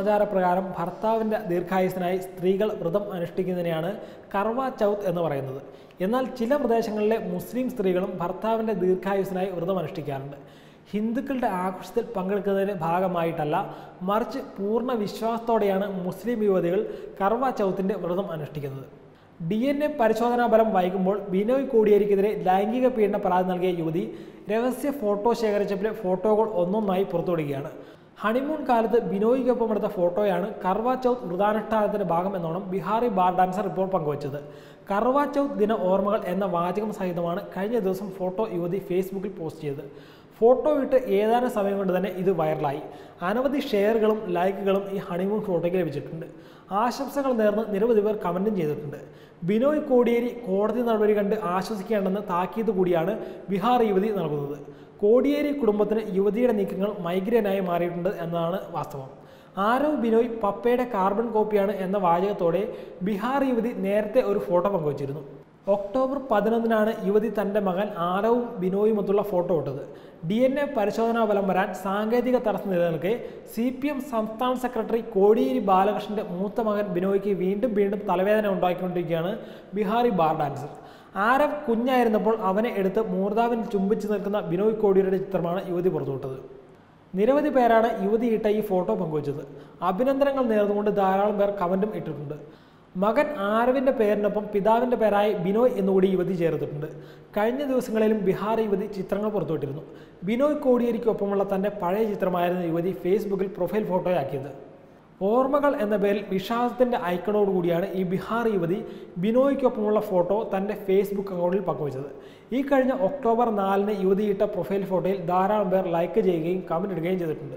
ആചാരപ്രകാരം ഭർത്താവിൻ്റെ ദീർഘായുസിനായി സ്ത്രീകൾ വ്രതം അനുഷ്ഠിക്കുന്നതിനെയാണ് കർവ ചൗത്ത് എന്ന് പറയുന്നത് എന്നാൽ ചില പ്രദേശങ്ങളിലെ മുസ്ലിം സ്ത്രീകളും ഭർത്താവിൻ്റെ ദീർഘായുസിനായി വ്രതം അനുഷ്ഠിക്കാറുണ്ട് ഹിന്ദുക്കളുടെ ആഘോഷത്തിൽ പങ്കെടുക്കുന്നതിൻ്റെ ഭാഗമായിട്ടല്ല മറിച്ച് പൂർണ്ണ വിശ്വാസത്തോടെയാണ് മുസ്ലിം യുവതികൾ കർവ ചൗത്തിൻ്റെ വ്രതം അനുഷ്ഠിക്കുന്നത് ഡി എൻ എ പരിശോധനാ ഫലം വൈകുമ്പോൾ ബിനോയ് കോടിയേരിക്കെതിരെ ലൈംഗിക പീഡന പരാതി നൽകിയ യുവതി രഹസ്യ ഫോട്ടോ ശേഖരിച്ചപ്പിലെ ഫോട്ടോകൾ ഒന്നൊന്നായി പുറത്തുവിടുകയാണ് ഹണിമൂൺ കാലത്ത് ബിനോയിക്കൊപ്പം എടുത്ത ഫോട്ടോയാണ് കർവ ചൗത്ത് വ്രതാനുഷ്ഠാനത്തിന്റെ ഭാഗം എന്നോണം ബിഹാറി ബാർ ഡാൻസർ ഇപ്പോൾ പങ്കുവച്ചത് കർവ ചൗത്ത് ദിന ഓർമ്മകൾ എന്ന വാചകം സഹിതമാണ് കഴിഞ്ഞ ദിവസം ഫോട്ടോ യുവതി ഫേസ്ബുക്കിൽ പോസ്റ്റ് ചെയ്തത് ഫോട്ടോ ഇട്ട് ഏതാനും സമയം കൊണ്ട് തന്നെ ഇത് വൈറലായി അനവധി ഷെയറുകളും ലൈക്കുകളും ഈ ഹണിമൂൺ ഫോട്ടോയ്ക്ക് ലഭിച്ചിട്ടുണ്ട് ആശംസകൾ നേർന്ന് നിരവധി പേർ കമൻറ്റും ചെയ്തിട്ടുണ്ട് ബിനോയ് കോടിയേരി കോടതി നടപടി കണ്ട് ആശ്വസിക്കേണ്ടെന്ന് താക്കീത് കൂടിയാണ് ബീഹാർ യുവതി നൽകുന്നത് കോടിയേരി കുടുംബത്തിന് യുവതിയുടെ നീക്കങ്ങൾ മൈഗ്രേനായി മാറിയിട്ടുണ്ട് എന്നതാണ് വാസ്തവം ആരവ് ബിനോയ് പപ്പയുടെ കാർബൺ കോപ്പിയാണ് എന്ന വാചകത്തോടെ ബീഹാർ യുവതി നേരത്തെ ഒരു ഫോട്ടോ പങ്കുവച്ചിരുന്നു ഒക്ടോബർ പതിനൊന്നിനാണ് യുവതി തൻ്റെ മകൻ ആരവും ബിനോയുമൊത്തുള്ള ഫോട്ടോ ഇട്ടത് ഡി എൻ എ പരിശോധനാ ഫലം വരാൻ സാങ്കേതിക തടസ്സം നിലനിൽക്കെ സി പി എം സംസ്ഥാന സെക്രട്ടറി കോടിയേരി ബാലകൃഷ്ണന്റെ മൂത്ത മകൻ ബിനോയ്ക്ക് വീണ്ടും വീണ്ടും തലവേദന ഉണ്ടാക്കിക്കൊണ്ടിരിക്കുകയാണ് ബിഹാറി ബാർ ഡാൻസർ ആരവ് കുഞ്ഞായിരുന്നപ്പോൾ അവനെ എടുത്ത് മൂർദാവിൽ ചുംബിച്ച് നിൽക്കുന്ന ബിനോയ് കോടിയുടെ ചിത്രമാണ് യുവതി പുറത്തുവിട്ടത് നിരവധി പേരാണ് യുവതി ഇട്ട ഈ ഫോട്ടോ പങ്കുവച്ചത് അഭിനന്ദനങ്ങൾ നേർന്നുകൊണ്ട് ധാരാളം പേർ കമന്റും ഇട്ടിട്ടുണ്ട് മകൻ ആരവിന്റെ പേരിനൊപ്പം പിതാവിന്റെ പേരായി ബിനോയ് എന്നുകൂടി യുവതി ചേർത്തിട്ടുണ്ട് കഴിഞ്ഞ ദിവസങ്ങളിലും ബിഹാർ യുവതി ചിത്രങ്ങൾ പുറത്തുവിട്ടിരുന്നു ബിനോയ് കോടിയേരിക്കൊപ്പമുള്ള തന്റെ പഴയ ചിത്രമായിരുന്നു യുവതി ഫേസ്ബുക്കിൽ പ്രൊഫൈൽ ഫോട്ടോയാക്കിയത് ഓർമ്മകൾ എന്ന പേരിൽ വിഷാദത്തിന്റെ ഐക്കണോട് കൂടിയാണ് ഈ ബിഹാർ യുവതി ബിനോയ്ക്കൊപ്പമുള്ള ഫോട്ടോ തന്റെ ഫേസ്ബുക്ക് അക്കൗണ്ടിൽ പങ്കുവച്ചത് ഈ കഴിഞ്ഞ ഒക്ടോബർ നാലിന് യുവതി ഇട്ട പ്രൊഫൈൽ ഫോട്ടോയിൽ ധാരാളം പേർ ലൈക്ക് ചെയ്യുകയും കമന്റ് ഇടുകയും ചെയ്തിട്ടുണ്ട്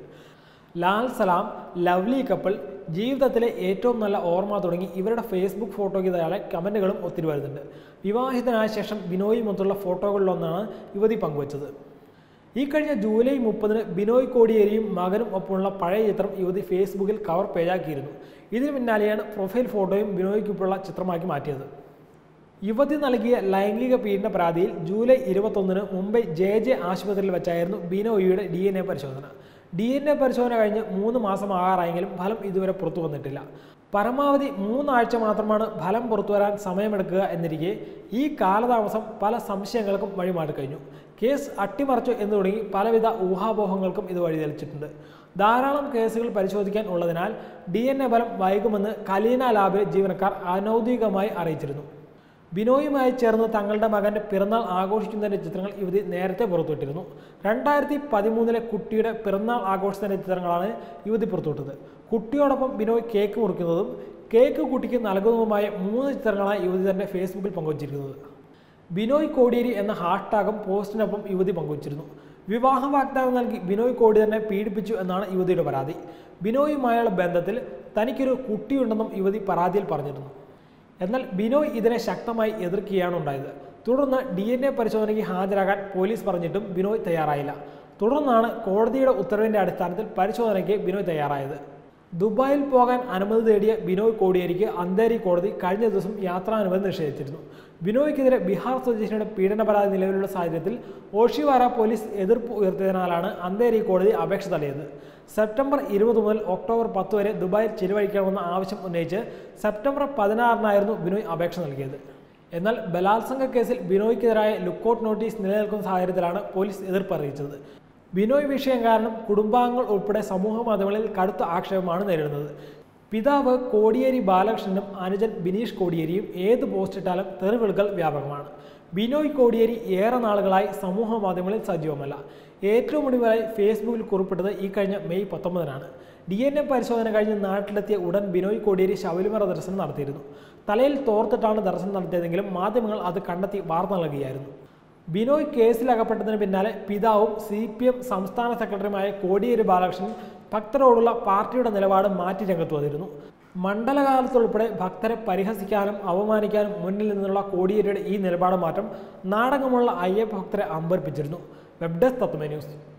ലാൽ സലാം ലവ്ലി കപ്പിൾ ജീവിതത്തിലെ ഏറ്റവും നല്ല ഓർമ്മ തുടങ്ങി ഇവരുടെ ഫേസ്ബുക്ക് ഫോട്ടോയ്ക്ക് താഴെ കമന്റുകളും ഒത്തിരി വരുന്നുണ്ട് വിവാഹിതനായ ശേഷം ബിനോയുമൊത്തുള്ള ഫോട്ടോകളിലൊന്നാണ് യുവതി പങ്കുവച്ചത് ഈ കഴിഞ്ഞ ജൂലൈ മുപ്പതിന് ബിനോയ് കോടിയേരിയും മകനും ഒപ്പമുള്ള പഴയ ചിത്രം യുവതി ഫേസ്ബുക്കിൽ കവർ പേജാക്കിയിരുന്നു ഇതിന് പിന്നാലെയാണ് പ്രൊഫൈൽ ഫോട്ടോയും ബിനോയ്ക്കൊപ്പമുള്ള ചിത്രമാക്കി മാറ്റിയത് യുവതി നൽകിയ ലൈംഗിക പീഡന പരാതിയിൽ ജൂലൈ ഇരുപത്തൊന്നിന് മുംബൈ ജെ ജെ ആശുപത്രിയിൽ വെച്ചായിരുന്നു ബിനോയിയുടെ ഡി എൻ എ പരിശോധന ഡി എൻ എ പരിശോധന കഴിഞ്ഞ് മൂന്ന് മാസം ആകാറായെങ്കിലും ഫലം ഇതുവരെ പുറത്തു വന്നിട്ടില്ല പരമാവധി മൂന്നാഴ്ച മാത്രമാണ് ഫലം പുറത്തു വരാൻ സമയമെടുക്കുക എന്നിരിക്കെ ഈ കാലതാമസം പല സംശയങ്ങൾക്കും വഴിമാറി കഴിഞ്ഞു കേസ് അട്ടിമറിച്ചു എന്ന് തുടങ്ങി പലവിധ ഊഹാപോഹങ്ങൾക്കും ഇത് വഴിതെളിച്ചിട്ടുണ്ട് ധാരാളം കേസുകൾ പരിശോധിക്കാൻ ഉള്ളതിനാൽ ഡി എൻ എ ഫലം വൈകുമെന്ന് കലീന ലാബിലെ ജീവനക്കാർ അനൗദ്യോഗികമായി അറിയിച്ചിരുന്നു ബിനോയുമായി ചേർന്ന് തങ്ങളുടെ മകന്റെ പിറന്നാൾ ആഘോഷിക്കുന്നതിന്റെ ചിത്രങ്ങൾ യുവതി നേരത്തെ പുറത്തുവിട്ടിരുന്നു രണ്ടായിരത്തി പതിമൂന്നിലെ കുട്ടിയുടെ പിറന്നാൾ ആഘോഷത്തിന്റെ ചിത്രങ്ങളാണ് യുവതി പുറത്തുവിട്ടത് കുട്ടിയോടൊപ്പം ബിനോയ് കേക്ക് മുറിക്കുന്നതും കേക്ക് കുട്ടിക്ക് നൽകുന്നതുമായ മൂന്ന് ചിത്രങ്ങളാണ് യുവതി തന്റെ ഫേസ്ബുക്കിൽ പങ്കുവച്ചിരിക്കുന്നത് ബിനോയ് കോടിയേരി എന്ന ഹാഷ്ടാഗും പോസ്റ്റിനൊപ്പം യുവതി പങ്കുവച്ചിരുന്നു വിവാഹ വാഗ്ദാനം നൽകി ബിനോയ് കോടി തന്നെ പീഡിപ്പിച്ചു എന്നാണ് യുവതിയുടെ പരാതി ബിനോയുമായുള്ള ബന്ധത്തിൽ തനിക്കൊരു കുട്ടിയുണ്ടെന്നും യുവതി പരാതിയിൽ പറഞ്ഞിരുന്നു എന്നാൽ ബിനോയ് ഇതിനെ ശക്തമായി എതിർക്കുകയാണ് ഉണ്ടായത് തുടർന്ന് ഡി എൻ എ പരിശോധനയ്ക്ക് ഹാജരാകാൻ പോലീസ് പറഞ്ഞിട്ടും ബിനോയ് തയ്യാറായില്ല തുടർന്നാണ് കോടതിയുടെ ഉത്തരവിന്റെ അടിസ്ഥാനത്തിൽ പരിശോധനയ്ക്ക് ബിനോയ് തയ്യാറായത് ദുബായിൽ പോകാൻ അനുമതി തേടിയ ബിനോയ് കോടിയേരിക്ക് അന്തേരി കോടതി കഴിഞ്ഞ ദിവസം യാത്രാനുമതി നിഷേധിച്ചിരുന്നു ബിനോയ്ക്കെതിരെ ബീഹാർ സ്വദേശിനിയുടെ പീഡന പരാതി നിലവിലുള്ള സാഹചര്യത്തിൽ ഓഷിവാര പോലീസ് എതിർപ്പ് ഉയർത്തിയതിനാലാണ് അന്തേരി കോടതി അപേക്ഷ തള്ളിയത് സെപ്റ്റംബർ ഇരുപത് മുതൽ ഒക്ടോബർ പത്ത് വരെ ദുബായിൽ ചിലവഴിക്കണമെന്ന ആവശ്യം ഉന്നയിച്ച് സെപ്റ്റംബർ പതിനാറിനായിരുന്നു ബിനോയ് അപേക്ഷ നൽകിയത് എന്നാൽ ബലാത്സംഗ കേസിൽ ബിനോയ്ക്കെതിരായ ലുക്കൌട്ട് നോട്ടീസ് നിലനിൽക്കുന്ന സാഹചര്യത്തിലാണ് പോലീസ് എതിർപ്പ് അറിയിച്ചത് ബിനോയ് വിഷയം കാരണം കുടുംബാംഗങ്ങൾ ഉൾപ്പെടെ സമൂഹ മാധ്യമങ്ങളിൽ കടുത്ത ആക്ഷേപമാണ് നേരിടുന്നത് പിതാവ് കോടിയേരി ബാലകൃഷ്ണനും അനുജൻ ബിനീഷ് കോടിയേരിയും ഏത് പോസ്റ്റ് ഇട്ടാലും തെറിവിളികൾ വ്യാപകമാണ് ബിനോയ് കോടിയേരി ഏറെ നാളുകളായി സമൂഹ മാധ്യമങ്ങളിൽ സജീവമല്ല ഏറ്റവും ഒടുവിലായി ഫേസ്ബുക്കിൽ കുറിപ്പിട്ടത് ഈ കഴിഞ്ഞ മെയ് പത്തൊമ്പതിനാണ് ഡി എൻ എ പരിശോധന കഴിഞ്ഞ് നാട്ടിലെത്തിയ ഉടൻ ബിനോയ് കോടിയേരി ശബരിമല ദർശനം നടത്തിയിരുന്നു തലയിൽ തോർത്തിട്ടാണ് ദർശനം നടത്തിയതെങ്കിലും മാധ്യമങ്ങൾ അത് കണ്ടെത്തി വാർത്ത നൽകുകയായിരുന്നു ബിനോയ് കേസിലകപ്പെട്ടതിന് പിന്നാലെ പിതാവും സി പി എം സംസ്ഥാന സെക്രട്ടറിയുമായ കോടിയേരി ബാലകൃഷ്ണൻ ഭക്തരോടുള്ള പാർട്ടിയുടെ നിലപാട് മാറ്റി രംഗത്ത് വന്നിരുന്നു മണ്ഡലകാലത്തുൾപ്പെടെ ഭക്തരെ പരിഹസിക്കാനും അവമാനിക്കാനും മുന്നിൽ നിന്നുള്ള കോടിയേരിയുടെ ഈ നിലപാട് മാറ്റം നാടകമുള്ള അയ്യപ്പ ഭക്തരെ അമ്പരിപ്പിച്ചിരുന്നു വെബ് ഡെസ്ക് തത്വമേ ന്യൂസ്